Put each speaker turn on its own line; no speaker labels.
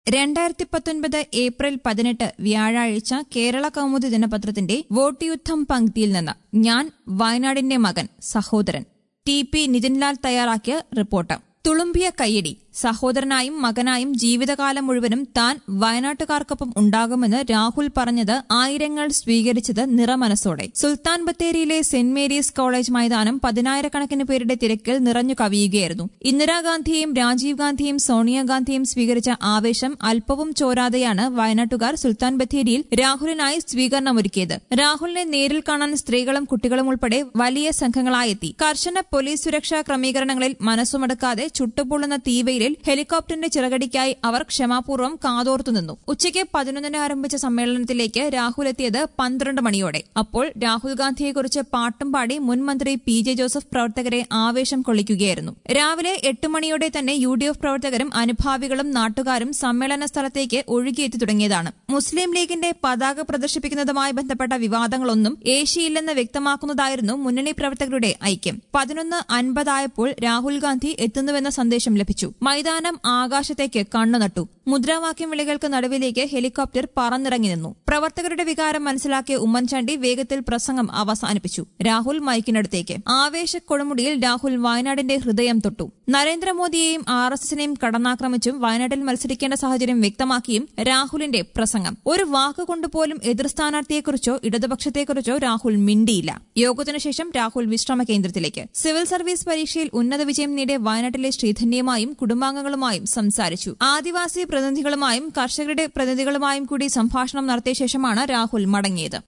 രണ്ടായിരത്തി പത്തൊൻപത് ഏപ്രിൽ പതിനെട്ട് വ്യാഴാഴ്ച കേരള കൗമുദി ദിനപത്രത്തിന്റെ വോട്ട് യുദ്ധം പങ്ക്തിയിൽ നിന്ന് ഞാൻ വയനാടിന്റെ മകൻ സഹോദരൻ ടി പി നിതിൻലാൽ തയ്യാറാക്കിയ റിപ്പോർട്ട് തുളുമ്പിയ കയ്യടി സഹോദരനായും മകനായും ജീവിതകാലം മുഴുവനും താൻ വയനാട്ടുകാർക്കൊപ്പം ഉണ്ടാകുമെന്ന് രാഹുൽ പറഞ്ഞത് ആയിരങ്ങൾ സ്വീകരിച്ചത് നിറമനസ്സോടെ സുൽത്താൻ ബത്തേരിയിലെ സെന്റ് മേരീസ് കോളേജ് മൈതാനം പതിനായിരക്കണക്കിന് പേരുടെ തിരക്കിൽ നിറഞ്ഞു കവിയുകയായിരുന്നു ഇന്ദിരാഗാന്ധിയെയും രാജീവ് ഗാന്ധിയും സോണിയാഗാന്ധിയും സ്വീകരിച്ച ആവേശം അല്പവും ചോരാതെയാണ് വയനാട്ടുകാർ സുൽത്താൻ ബത്തേരിയിൽ രാഹുലിനായി സ്വീകരണമൊരുക്കിയത് രാഹുലിനെ നേരിൽ കാണാൻ സ്ത്രീകളും കുട്ടികളും ഉൾപ്പെടെ വലിയ സംഘങ്ങളായെത്തി കർശന പോലീസ് സുരക്ഷാ ക്രമീകരണങ്ങളിൽ മനസ്സുമടക്കാതെ ചുട്ടുപൊള്ളുന്ന തീവെയിലിൽ ഹെലികോപ്റ്ററിന്റെ ചിറകടിക്കായി അവർ ക്ഷമാപൂർവ്വം കാതോർത്തുനിന്നു ഉച്ചയ്ക്ക് പതിനൊന്നിന് ആരംഭിച്ച സമ്മേളനത്തിലേക്ക് രാഹുൽ എത്തിയത് പന്ത്രണ്ട് മണിയോടെ അപ്പോൾ രാഹുൽ ഗാന്ധിയെക്കുറിച്ച് പാട്ടും പാടി മുൻ മന്ത്രി പി ജെ ജോസഫ് പ്രവർത്തകരെ ആവേശം കൊള്ളിക്കുകയായിരുന്നു രാവിലെ എട്ട് മണിയോടെ തന്നെ യു ഡി എഫ് പ്രവർത്തകരും അനുഭാവികളും നാട്ടുകാരും സമ്മേളന സ്ഥലത്തേക്ക് ഒഴുകിയെത്തി തുടങ്ങിയതാണ് മുസ്ലിം ലീഗിന്റെ പതാക പ്രദർശിപ്പിക്കുന്നതുമായി ബന്ധപ്പെട്ട വിവാദങ്ങളൊന്നും ഏഷ്യയില്ലെന്ന് വ്യക്തമാക്കുന്നതായിരുന്നു മുന്നണി പ്രവർത്തകരുടെ ഐക്യം പതിനൊന്ന് അൻപതായപ്പോൾ രാഹുൽ ഗാന്ധി എത്തുന്നുവെന്ന സന്ദേശം ലഭിച്ചു മൈതാനം ആകാശത്തേക്ക് കണ്ണുനട്ടു മുദ്രാവാക്യം വിളികൾക്ക് നടുവിലേക്ക് ഹെലികോപ്റ്റർ പറന്നിറങ്ങി നിന്നു പ്രവർത്തകരുടെ വികാരം മനസ്സിലാക്കിയ ഉമ്മൻചാണ്ടി വേഗത്തിൽ പ്രസംഗം അവസാനിപ്പിച്ചു രാഹുൽ മൈക്കിനടുത്തേക്ക് ആവേശ കൊടുമുടിയിൽ രാഹുൽ വയനാടിന്റെ ഹൃദയം തൊട്ടു നരേന്ദ്രമോദിയെയും ആർ എസ് എസിനെയും കടന്നാക്രമിച്ചും വയനാട്ടിൽ മത്സരിക്കേണ്ട സാഹചര്യം വ്യക്തമാക്കിയും രാഹുലിന്റെ പ്രസംഗം ഒരു വാക്കുകൊണ്ടുപോലും എതിർ സ്ഥാനാർത്ഥിയെക്കുറിച്ചോ ഇടതുപക്ഷത്തെക്കുറിച്ചോ രാഹുൽ മിണ്ടിയില്ല യോഗത്തിനു ശേഷം രാഹുൽ വിശ്രമ കേന്ദ്രത്തിലേക്ക് സിവിൽ സർവീസ് പരീക്ഷയിൽ ഉന്നത വിജയം നേടിയ വയനാട്ടിലെ ശ്രീധന്യയുമായും കുടുംബാംഗങ്ങളുമായും സംസാരിച്ചു ആദിവാസി പ്രതിനിധികളുമായും കർഷകരുടെ പ്രതിനിധികളുമായും കൂടി സംഭാഷണം നടത്തിയ ശേഷമാണ് രാഹുൽ മടങ്ങിയത്